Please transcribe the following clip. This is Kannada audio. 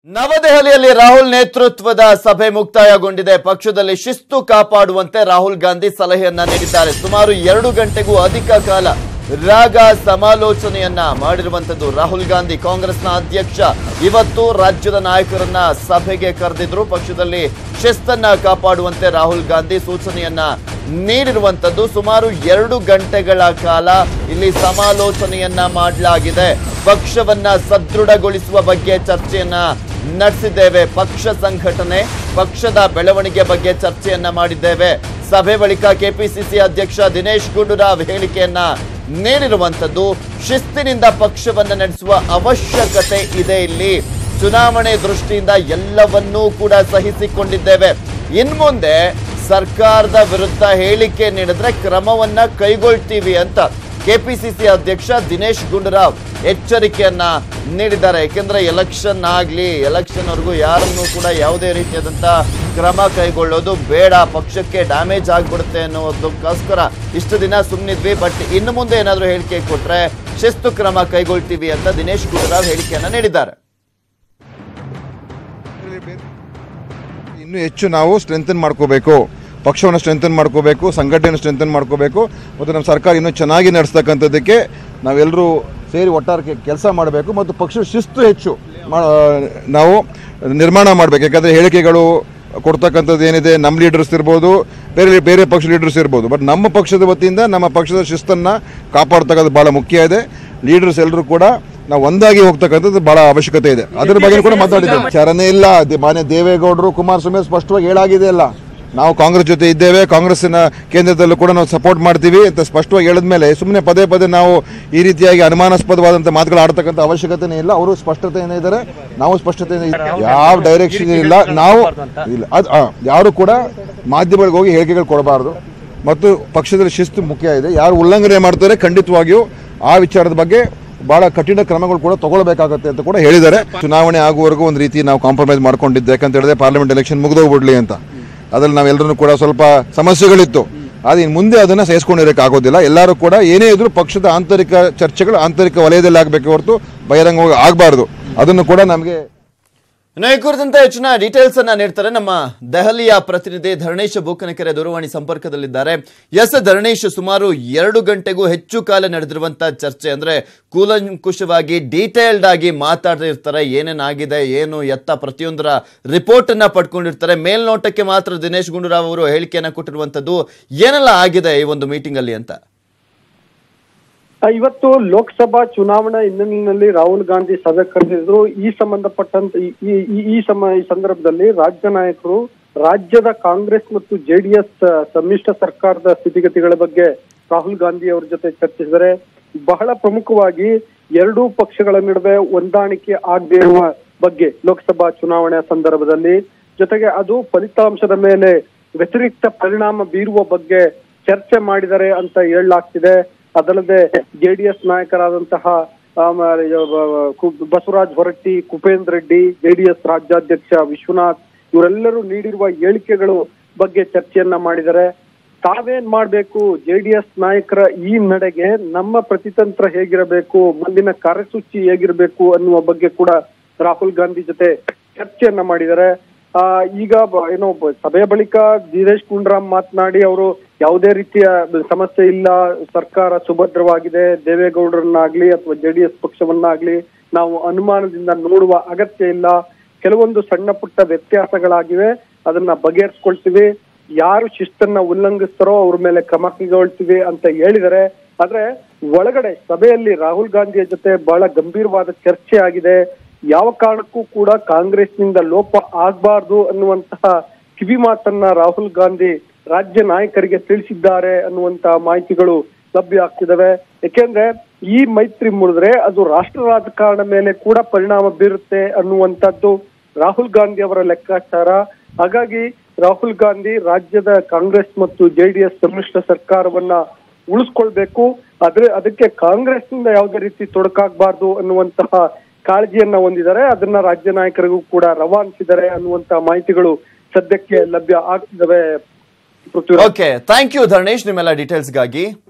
ನವದೆಹಲಿಯಲ್ಲಿ ರಾಹುಲ್ ನೇತೃತ್ವದ ಸಭೆ ಮುಕ್ತಾಯಗೊಂಡಿದೆ ಪಕ್ಷದಲ್ಲಿ ಶಿಸ್ತು ಕಾಪಾಡುವಂತೆ ರಾಹುಲ್ ಗಾಂಧಿ ಸಲಹೆಯನ್ನ ನೀಡಿದ್ದಾರೆ ಸುಮಾರು ಎರಡು ಗಂಟೆಗೂ ಅಧಿಕ ಕಾಲ ರಾಗ ಸಮಾಲೋಚನೆಯನ್ನ ಮಾಡಿರುವಂತದ್ದು ರಾಹುಲ್ ಗಾಂಧಿ ಕಾಂಗ್ರೆಸ್ನ ಅಧ್ಯಕ್ಷ ಇವತ್ತು ರಾಜ್ಯದ ನಾಯಕರನ್ನ ಸಭೆಗೆ ಕರೆದಿದ್ರು ಪಕ್ಷದಲ್ಲಿ ಶಿಸ್ತನ್ನ ಕಾಪಾಡುವಂತೆ ರಾಹುಲ್ ಗಾಂಧಿ ಸೂಚನೆಯನ್ನ ನೀಡಿರುವಂತದ್ದು ಸುಮಾರು ಎರಡು ಗಂಟೆಗಳ ಕಾಲ ಇಲ್ಲಿ ಸಮಾಲೋಚನೆಯನ್ನ ಮಾಡಲಾಗಿದೆ ಪಕ್ಷವನ್ನ ಸದೃಢಗೊಳಿಸುವ ಬಗ್ಗೆ ಚರ್ಚೆಯನ್ನ ನಡೆಸಿದ್ದೇವೆ ಪಕ್ಷ ಸಂಘಟನೆ ಪಕ್ಷದ ಬೆಳವಣಿಗೆ ಬಗ್ಗೆ ಚರ್ಚೆಯನ್ನ ಮಾಡಿದ್ದೇವೆ ಸಭೆ ಬಳಿಕ ಕೆಪಿಸಿಸಿ ಅಧ್ಯಕ್ಷ ದಿನೇಶ್ ಗುಂಡೂರಾವ್ ಹೇಳಿಕೆಯನ್ನ ನೀಡಿರುವಂತದ್ದು ಶಿಸ್ತಿನಿಂದ ಪಕ್ಷವನ್ನ ನಡೆಸುವ ಅವಶ್ಯಕತೆ ಇದೆ ಇಲ್ಲಿ ಚುನಾವಣೆ ದೃಷ್ಟಿಯಿಂದ ಎಲ್ಲವನ್ನೂ ಕೂಡ ಸಹಿಸಿಕೊಂಡಿದ್ದೇವೆ ಇನ್ಮುಂದೆ ಸರ್ಕಾರದ ವಿರುದ್ಧ ಹೇಳಿಕೆ ನೀಡಿದ್ರೆ ಕ್ರಮವನ್ನ ಕೈಗೊಳ್ತೀವಿ ಅಂತ ಕೆಪಿಸಿಸಿ ಅಧ್ಯಕ್ಷ ದಿನೇಶ್ ಗುಂಡೂರಾವ್ ಎಚ್ಚರಿಕೆಯನ್ನ ನೀಡಿದ್ದಾರೆ ಯಾಕೆಂದ್ರೆ ಎಲೆಕ್ಷನ್ ಆಗ್ಲಿ ಎಲೆಕ್ಷನ್ ವರೆಗೂ ಯಾರನ್ನೂ ಕೂಡ ಯಾವುದೇ ರೀತಿಯಾದಂತ ಕ್ರಮ ಕೈಗೊಳ್ಳೋದು ಬೇಡ ಪಕ್ಷಕ್ಕೆ ಡ್ಯಾಮೇಜ್ ಆಗ್ಬಿಡುತ್ತೆ ಅನ್ನೋದಕ್ಕೋಸ್ಕರ ಇಷ್ಟು ದಿನ ಸುಮ್ಮನಿದ್ವಿ ಬಟ್ ಇನ್ನು ಮುಂದೆ ಏನಾದರೂ ಹೇಳಿಕೆ ಕೊಟ್ರೆ ಶಿಸ್ತು ಕ್ರಮ ಕೈಗೊಳ್ತೀವಿ ಅಂತ ದಿನೇಶ್ ಗುಂಡೂರಾವ್ ಹೇಳಿಕೆಯನ್ನ ನೀಡಿದ್ದಾರೆ ಇನ್ನೂ ಹೆಚ್ಚು ನಾವು ಸ್ಟ್ರೆಂಥನ್ ಮಾಡ್ಕೋಬೇಕು ಪಕ್ಷವನ್ನು ಸ್ಟ್ರೆಂಥನ್ ಮಾಡ್ಕೋಬೇಕು ಸಂಘಟನೆಯನ್ನು ಸ್ಟ್ರೆಂಥನ್ ಮಾಡ್ಕೋಬೇಕು ಮತ್ತು ನಮ್ಮ ಸರ್ಕಾರ ಇನ್ನೂ ಚೆನ್ನಾಗಿ ನಡೆಸ್ತಕ್ಕಂಥದ್ದಕ್ಕೆ ನಾವೆಲ್ಲರೂ ಸೇರಿ ಒಟ್ಟಾರೆ ಕೆಲಸ ಮಾಡಬೇಕು ಮತ್ತು ಪಕ್ಷದ ಶಿಸ್ತು ಹೆಚ್ಚು ಮಾ- ನಾವು ನಿರ್ಮಾಣ ಮಾಡಬೇಕು ಯಾಕಂದರೆ ಹೇಳಿಕೆಗಳು ಕೊಡ್ತಕ್ಕಂಥದ್ದು ಏನಿದೆ ನಮ್ಮ ಲೀಡರ್ಸ್ ಇರ್ಬೋದು ಬೇರೆ ಬೇರೆ ಪಕ್ಷ ಲೀಡರ್ಸ್ ಇರ್ಬೋದು ಬಟ್ ನಮ್ಮ ಪಕ್ಷದ ವತಿಯಿಂದ ನಮ್ಮ ಪಕ್ಷದ ಶಿಸ್ತನ್ನು ಕಾಪಾಡ್ತಕ್ಕಂಥದ್ದು ಭಾಳ ಮುಖ್ಯ ಇದೆ ಲೀಡರ್ಸ್ ಎಲ್ಲರೂ ಕೂಡ ನಾವು ಒಂದಾಗಿ ಹೋಗ್ತಕ್ಕಂಥದ್ದು ಬಹಳ ಅವಶ್ಯಕತೆ ಇದೆ ಅದ್ರ ಬಗ್ಗೆ ಕೂಡ ಮಾತಾಡಿದ್ದೇವೆ ಚರನೇ ಇಲ್ಲ ದೇ- ಮಾನ್ಯ ದೇವೇಗೌಡರು ಕುಮಾರಸ್ವಾಮಿ ಸ್ಪಷ್ಟವಾಗಿ ಹೇಳಾಗಿದೆ ಅಲ್ಲ ನಾವು ಕಾಂಗ್ರೆಸ್ ಜೊತೆ ಇದ್ದೇವೆ ಕಾಂಗ್ರೆಸ್ಸಿನ ಕೇಂದ್ರದಲ್ಲೂ ಕೂಡ ನಾವು ಸಪೋರ್ಟ್ ಮಾಡ್ತೀವಿ ಅಂತ ಸ್ಪಷ್ಟವಾಗಿ ಹೇಳಿದ್ಮೇಲೆ ಸುಮ್ಮನೆ ಪದೇ ಪದೇ ನಾವು ಈ ರೀತಿಯಾಗಿ ಅನುಮಾನಾಸ್ಪದವಾದಂಥ ಮಾತುಗಳು ಆಡ್ತಕ್ಕಂಥ ಅವಶ್ಯಕತೆನೇ ಇಲ್ಲ ಅವರು ಸ್ಪಷ್ಟತೆಯಿಂದ ಇದ್ದಾರೆ ನಾವು ಸ್ಪಷ್ಟತೆಯಿಂದ ಇದ್ದೀವಿ. ಯಾವ ಡೈರೆಕ್ಷನ್ ಇಲ್ಲ ನಾವು ಇಲ್ಲ ಅದು ಆ, ಯಾರು ಕೂಡ ಮಾಧ್ಯಮಗಳಿಗೆ ಹೋಗಿ ಹೇಳಿಕೆಗಳು ಕೊಡಬಾರ್ದು ಮತ್ತು ಪಕ್ಷದಲ್ಲಿ ಶಿಸ್ತು ಮುಖ್ಯ ಇದೆ ಯಾರು ಉಲ್ಲಂಘನೆ ಮಾಡ್ತಾರೆ ಖಂಡಿತವಾಗಿಯೂ ಆ ವಿಚಾರದ ಬಗ್ಗೆ ಬಹಳ ಕಠಿಣ ಕ್ರಮಗಳು ಕೂಡ ತಗೊಳ್ಬೇಕಾಗತ್ತೆ ಅಂತ ಕೂಡ ಹೇಳಿದ್ದಾರೆ ಚುನಾವಣೆ ಆಗುವವರೆಗೂ ಒಂದು ರೀತಿ ನಾವು ಕಾಂಪ್ರಮೈಸ್ ಮಾಡ್ಕೊಂಡಿದ್ದೆ ಯಾಕಂತ ಹೇಳಿದ್ರೆ ಪಾರ್ಲಿಮೆಂಟ್ ಎಲೆಕ್ಷನ್ ಮುಗಿದೋಗ್ಬಿಡ್ಲಿ ಅಂತ ಅದ್ರಲ್ಲಿ ನಾವೆಲ್ಲರೂ ಕೂಡ ಸ್ವಲ್ಪ ಸಮಸ್ಯೆಗಳಿತ್ತು ಆದರೆ ಇನ್ನು ಮುಂದೆ ಅದನ್ನು ಸಹಿಸ್ಕೊಂಡಿರೋಕೆ ಆಗೋದಿಲ್ಲ ಎಲ್ಲರೂ ಕೂಡ ಏನೇ ಇದ್ರೂ ಪಕ್ಷದ ಆಂತರಿಕ ಚರ್ಚೆಗಳು ಆಂತರಿಕ ವಲಯದಲ್ಲಿ ಆಗಬೇಕೆ ಹೊರತು ಬಹಿರಂಗವಾಗಿ ಆಗಬಾರ್ದು ಅದನ್ನು ಕೂಡ ನಮಗೆ ಇನ್ನು ಈ ಕುರಿತಂತೆ ಹೆಚ್ಚಿನ ಡೀಟೇಲ್ಸ್ ಅನ್ನ ನೀಡ್ತಾರೆ ನಮ್ಮ ದೆಹಲಿಯ ಪ್ರತಿನಿಧಿ ಧರಣೇಶ್ ಬೂಕನಕೆರೆ ದೂರವಾಣಿ ಸಂಪರ್ಕದಲ್ಲಿದ್ದಾರೆ ಎಸ್ ಧರಣೇಶ್ ಸುಮಾರು ಎರಡು ಗಂಟೆಗೂ ಹೆಚ್ಚು ಕಾಲ ನಡೆದಿರುವಂತಹ ಚರ್ಚೆ ಅಂದ್ರೆ ಕೂಲಂಕುಷವಾಗಿ ಡೀಟೇಲ್ಡ್ ಆಗಿ ಮಾತಾಡಿರ್ತಾರೆ ಏನೇನಾಗಿದೆ ಏನು ಎತ್ತ ಪ್ರತಿಯೊಂದರ ರಿಪೋರ್ಟ್ ಅನ್ನ ಪಡ್ಕೊಂಡಿರ್ತಾರೆ ಮೇಲ್ನೋಟಕ್ಕೆ ಮಾತ್ರ ದಿನೇಶ್ ಗುಂಡೂರಾವ್ ಅವರು ಹೇಳಿಕೆಯನ್ನ ಕೊಟ್ಟಿರುವಂತದ್ದು ಏನೆಲ್ಲ ಆಗಿದೆ ಈ ಒಂದು ಮೀಟಿಂಗ್ ಅಲ್ಲಿ ಅಂತ ಆ, ಇವತ್ತು ಲೋಕಸಭಾ ಚುನಾವಣಾ ಹಿನ್ನೆಲೆಯಲ್ಲಿ ರಾಹುಲ್ ಗಾಂಧಿ ಸಭೆ ಕರೆದಿದ್ರು ಈ ಸಂಬಂಧಪಟ್ಟಂತ ಈ- ಈ ಈ- ಈ ಸಮ ಈ ಸಂದರ್ಭದಲ್ಲಿ ರಾಜ್ಯ ನಾಯಕರು ರಾಜ್ಯದ ಕಾಂಗ್ರೆಸ್ ಮತ್ತು ಜೆಡಿಎಸ್ ಸಮ್ಮಿಶ್ರ ಸರ್ಕಾರದ ಸ್ಥಿತಿಗತಿಗಳ ಬಗ್ಗೆ ರಾಹುಲ್ ಗಾಂಧಿ ಅವರ ಜೊತೆ ಚರ್ಚಿಸಿದರೆ ಬಹಳ ಪ್ರಮುಖವಾಗಿ ಎರಡೂ ಪಕ್ಷಗಳ ನಡುವೆ ಹೊಂದಾಣಿಕೆ ಆಗದೇ ಇರುವ ಬಗ್ಗೆ ಲೋಕಸಭಾ ಚುನಾವಣೆಯ ಸಂದರ್ಭದಲ್ಲಿ ಜೊತೆಗೆ ಅದು ಫಲಿತಾಂಶದ ಮೇಲೆ ವ್ಯತಿರಿಕ್ತ ಪರಿಣಾಮ ಬೀರುವ ಬಗ್ಗೆ ಚರ್ಚೆ ಮಾಡಿದ್ದಾರೆ ಅಂತ ಹೇಳಲಾಗ್ತಿದೆ ಅದಲ್ಲದೆ ಜೆಡಿಎಸ್ ನಾಯಕರಾದಂತಹ ಆಮ್, ಆ, ಕು- ಬಸವರಾಜ್ ಹೊರಟ್ಟಿ ಕುಪೇಂದ್ರ ರೆಡ್ಡಿ ಜೆಡಿಎಸ್ ರಾಜ್ಯಾಧ್ಯಕ್ಷ ವಿಶ್ವನಾಥ್ ಇವರೆಲ್ಲರೂ ನೀಡಿರುವ ಹೇಳಿಕೆಗಳು ಬಗ್ಗೆ ಚರ್ಚೆಯನ್ನ ಮಾಡಿದ್ದಾರೆ ತಾವೇನ್ ಮಾಡ್ಬೇಕು ಜೆಡಿಎಸ್ ನಾಯಕರ ಈ ನಡೆಗೆ ನಮ್ಮ ಪ್ರತಿತಂತ್ರ ಹೇಗಿರಬೇಕು ಮುಂದಿನ ಕಾರ್ಯಸೂಚಿ ಹೇಗಿರಬೇಕು ಅನ್ನುವ ಬಗ್ಗೆ ಕೂಡ ರಾಹುಲ್ ಗಾಂಧಿ ಜೊತೆ ಚರ್ಚೆಯನ್ನ ಮಾಡಿದ್ದಾರೆ ಆ ಈಗ ಬ- ಏನೋ ಬ- ಸಭೆಯ ಬಳಿಕ ದಿನೇಶ್ ಗುಂಡೂರಾವ್ ಮಾತನಾಡಿ ಅವರು ಯಾವುದೇ ರೀತಿಯ ಸಮಸ್ಯೆ ಇಲ್ಲ ಸರ್ಕಾರ ಸುಭದ್ರವಾಗಿದೆ ದೇವೇಗೌಡರನ್ನಾಗ್ಲಿ ಅಥವಾ ಜೆಡಿಎಸ್ ಪಕ್ಷವನ್ನಾಗ್ಲಿ ನಾವು ಅನುಮಾನದಿಂದ ನೋಡುವ ಅಗತ್ಯ ಇಲ್ಲ ಕೆಲವೊಂದು ಸಣ್ಣ ಪುಟ್ಟ ವ್ಯತ್ಯಾಸಗಳಾಗಿವೆ ಅದನ್ನ ಬಗೆಹರಿಸ್ಕೊಳ್ತೀವಿ ಯಾರು ಶಿಸ್ತನ್ನ ಉಲ್ಲಂಘಿಸ್ತಾರೋ ಅವ್ರ ಮೇಲೆ ಕ್ರಮ ಕೈಗೊಳ್ತೀವಿ ಅಂತ ಹೇಳಿದರೆ ಆದ್ರೆ ಒಳಗಡೆ ಸಭೆಯಲ್ಲಿ ರಾಹುಲ್ ಗಾಂಧಿಯ ಜೊತೆ ಬಹಳ ಗಂಭೀರವಾದ ಚರ್ಚೆ ಆಗಿದೆ ಯಾವ ಕಾರಣಕ್ಕೂ ಕೂಡ ಕಾಂಗ್ರೆಸ್ನಿಂದ ಲೋಪ ಆಗ್ಬಾರ್ದು ಅನ್ನುವಂತಹ ಕಿವಿ ಮಾತನ್ನ ರಾಹುಲ್ ಗಾಂಧಿ ರಾಜ್ಯ ನಾಯಕರಿಗೆ ತಿಳಿಸಿದ್ದಾರೆ ಅನ್ನುವಂತಹ ಮಾಹಿತಿಗಳು ಲಭ್ಯ ಆಗ್ತಿದಾವೆ ಯಾಕೆಂದ್ರೆ ಈ ಮೈತ್ರಿ ಮುರಿದ್ರೆ ಅದು ರಾಷ್ಟ್ರ ರಾಜಕಾರಣ ಮೇಲೆ ಕೂಡ ಪರಿಣಾಮ ಬೀರುತ್ತೆ ಅನ್ನುವಂಥದ್ದು ರಾಹುಲ್ ಗಾಂಧಿ ಅವರ ಲೆಕ್ಕಾಚಾರ ಹಾಗಾಗಿ ರಾಹುಲ್ ಗಾಂಧಿ ರಾಜ್ಯದ ಕಾಂಗ್ರೆಸ್ ಮತ್ತು ಜೆಡಿಎಸ್ ಸಮ್ಮಿಶ್ರ ಸರ್ಕಾರವನ್ನ ಉಳಿಸ್ಕೊಳ್ಬೇಕು ಆದ್ರೆ ಅದಕ್ಕೆ ಕಾಂಗ್ರೆಸ್ನಿಂದ ಯಾವುದೇ ರೀತಿ ತೊಡಕಾಗಬಾರ್ದು ಅನ್ನುವಂತಹ ಕಾಳಜಿಯನ್ನ ಹೊಂದಿದ್ದಾರೆ ಅದನ್ನ ರಾಜ್ಯ ನಾಯಕರಿಗೂ ಕೂಡ ರವಾನಿಸಿದ್ದಾರೆ ಅನ್ನುವಂತಹ ಮಾಹಿತಿಗಳು ಸದ್ಯಕ್ಕೆ ಲಭ್ಯ ಆಗ್ತಿದಾವೆ Prithviraj okay thank you Dharanesh ನಿಮ್ಮೆಲ್ಲ ಡೀಟೇಲ್ಸ್ಗಾಗಿ